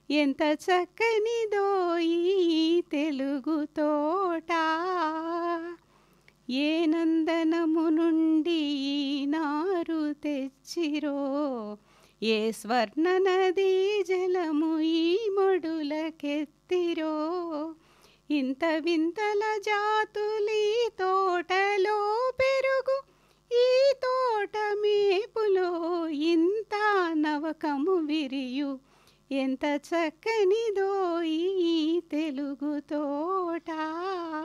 ఎంత చక్కనిదో ఈ తెలుగు తోట ఏ నందనము నుండి ఈ నారు తెచ్చిరో ఏ స్వర్ణ నదీ జలము ఈ మొడులకెత్తిరో ఇంత వింతల జాతులీ తోటలో పెరుగు ఈ తోట మేపులో ఇంత నవకము విరియు ఎంత చక్కనిదో ఈ తెలుగు తోట